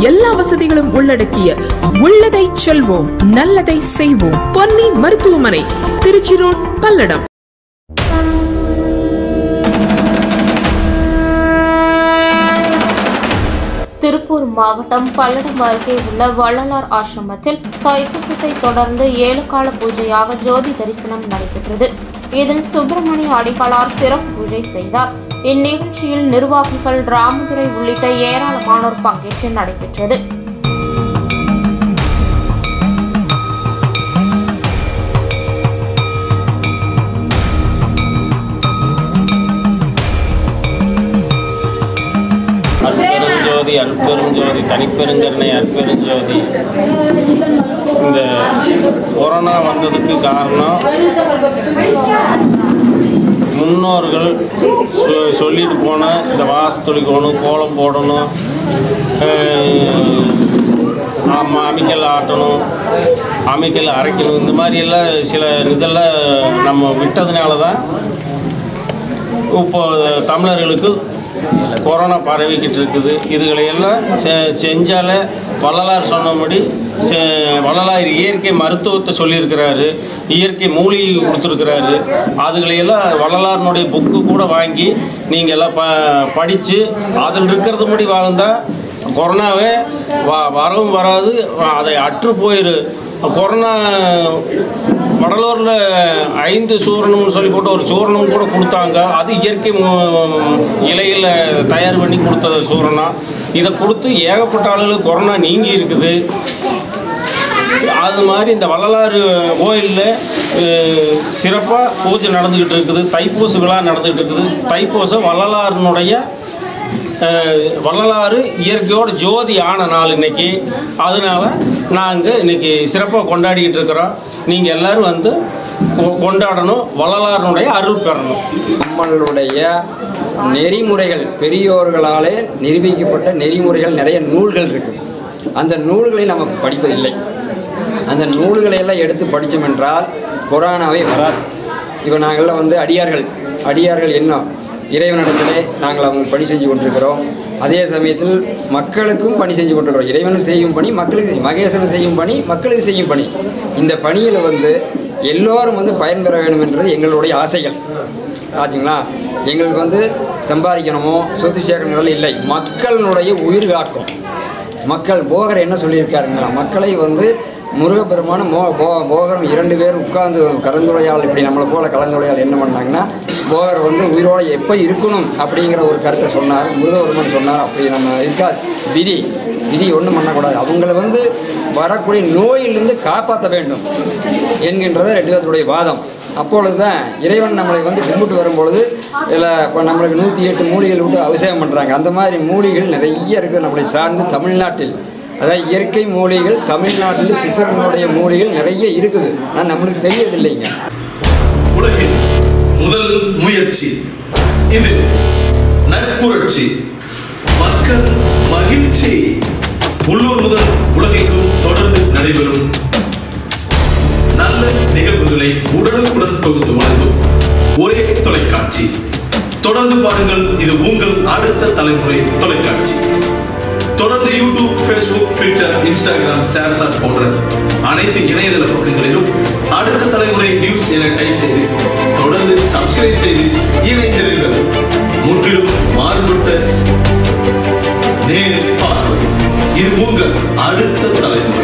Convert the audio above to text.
எல்லா வசதிகளும் உள்ளடக்கிய உள்ளதை செல்வோம் நல்லதை செய்வோம் பொன்னி மருத்துவமனை திருச்சி ரோட் பல்லடம் திருப்பூர் மாவட்டம் பல்லடம் அருகே உள்ள வள்ளலார் ஆசிரமத்தில் தைப்பூசத்தை தொடர்ந்து ஏழு கால பூஜையாக ஜோதி தரிசனம் நடைபெற்றது இதில் சுப்பிரமணிய அடிகளார் சிறப்பு பூஜை செய்தார் இந்நிகழ்ச்சியில் நிர்வாகிகள் ராமதுரை உள்ளிட்ட ஏராளமானோர் பங்கேற்று நடைபெற்றது அற்பெருஞ்சோதி அற்பெருஞ்சோதி தனிப்பெருங்கருணை அற்பெருஞ்சோதி இந்த கொரோனா வந்ததுக்கு காரணம் முன்னோர்கள் சொ- சொல்லிட்டு போன இந்த வாசு தொளிக்கணும் கோலம் போடணும் அஹ், ஆமா, அமிக்கல் ஆட்டணும் அமிக்கல் அரைக்கணும் இந்த மாதிரி எல்லாம் சில இதெல்லாம் நம்ம விட்டதுனால தான் இப்போ தமிழர்களுக்கு கொரோனா பரவிக்கிட்டு இருக்குது இதுகளை எல்லாம் செ- செஞ்சாலே வள்ளலார் சொன்னபடி செ- வள்ளலார் இயற்கை மருத்துவத்தை சொல்லியிருக்கிறாரு இயற்கை மூலிகை கொடுத்துருக்கிறாரு அதுகளையெல்லாம் வள்ளலாரினுடைய புக்கு கூட வாங்கி நீங்கள் எல்லாம் ப படித்து அதில் இருக்கிறது முடி வாழ்ந்தால் கொரோனாவே வ வரவும் வராது அதை அற்று போயிரு கொரோனா வடலூரில் ஐந்து சூரணம்னு சொல்லி போட்டு ஒரு சூரணம் கூட கொடுத்தாங்க அது இயற்கை மு- இலையில் தயார் பண்ணி கொடுத்த சூரணம் இதை கொடுத்து ஏகப்பட்ட ஆளுகளுக்கு கொரோனா நீங்கி இருக்குது அது மாதிரி இந்த வள்ளலாறு கோயிலில் சிறப்பாக பூஜை நடந்துக்கிட்டு இருக்குது தைப்பூச விழா நடந்துக்கிட்டு இருக்குது தைப்பூசம் வள்ளலாரினுடைய அஹ், வள்ளலாறு இயற்கையோட ஜோதி ஆன நாள் இன்னைக்கு அதனால நாங்கள் இன்னைக்கு சிறப்பாக கொண்டாடிக்கிட்டு இருக்கிறோம் நீங்கள் எல்லாரும் வந்து கொ- கொண்டாடணும் வள்ளலாரினுடைய அருள் பெறணும் நம்மளுடைய நெறிமுறைகள் பெரியோர்களாலே நிரூபிக்கப்பட்ட நெறிமுறைகள் நிறைய நூல்கள் இருக்குது அந்த நூல்களை நம்ம படிப்பதில்லை அந்த நூல்களை எல்லாம் எடுத்து படித்தோம் என்றால் கொரோனாவே வராது இப்போ நாங்கள்லாம் வந்து அடியார்கள் அடியார்கள் என்ன இறைவனிடத்திலே நாங்கள் அவங்க பணி செஞ்சு கொண்டிருக்கிறோம் அதே சமயத்தில் மக்களுக்கும் பணி செஞ்சு கொண்டிருக்கிறோம் இறைவனுக்கு செய்யும் பணி மக்களுக்கு செய்யும் மகேசனுக்கு செய்யும் பணி மக்களுக்கு செய்யும் பணி இந்த பணியில் வந்து எல்லோரும் வந்து பயன்பெற வேண்டும் என்றது எங்களுடைய ஆசைகள் ஆச்சுங்களா எங்களுக்கு வந்து சம்பாதிக்கணுமோ சொத்து சேர்க்கணுங்கிறது இல்லை மக்களினுடைய உயிர் காக்கும் மக்கள் போகர் என்ன சொல்லியிருக்காருன்னா மக்களை வந்து முருகப்பெருமான மோ போ போகரும் இரண்டு பேர் உட்கார்ந்து கலந்துரையால் இப்படி நம்மளை போல கலந்துரையால் என்ன பண்ணாங்கன்னா போகர் வந்து உயிரோட எப்போ இருக்கணும் அப்படிங்கிற ஒரு கருத்தை சொன்னார் முருகபெருமான் சொன்னார் அப்படி நம்ம இருக்காது விதி விதி ஒன்றும் பண்ணக்கூடாது அவங்கள வந்து வரக்கூடிய நோயிலிருந்து காப்பாற்ற வேண்டும் என்கின்றது ரெண்டு பேர்த்துடைய வாதம் அப்பொழுது தான் இறைவன் நம்மளை வந்து கும்பிட்டு வரும்பொழுது இதில் இப்போ நம்மளுக்கு நூற்றி எட்டு மூலிகைகள் விட்டு அபிஷேகம் பண்ணுறாங்க அந்த மாதிரி மூலிகைகள் நிறைய இருக்குது நம்மளை சார்ந்து தமிழ்நாட்டில் அதாவது இயற்கை மூலிகைகள் தமிழ்நாட்டில் சித்தர்களுடைய மூலிகைகள் நிறைய இருக்குது ஆனால் நம்மளுக்கு தெரியறதில்லைங்க உலகின் முதல் முயற்சி இது நட்புரட்சி மக்கள் மகிழ்ச்சி உள்ளூர் முதல் உலகிற்கும் தொடர்ந்து நடைபெறும் நல்ல நிகழ்வுகளை உடனுக்குடன் தொகுத்து வழங்கும் ஒரே தொலைக்காட்சி தொடர்ந்து பாருங்கள் இது உங்கள் அடுத்த தலைமுறை தொலைக்காட்சி தொடர்ந்து YouTube Facebook Twitter Instagram ShareChat போன்ற அனைத்து இணையதள பக்கங்களிலும் அடுத்த தலைமுறை நியூஸ் என டைப் செய்து தொடர்ந்து சப்ஸ்கிரைப் செய்து இணைந்திருங்கள் முற்றிலும் மாறுபட்ட நேர் பார்வை இது உங்கள் அடுத்த தலைமுறை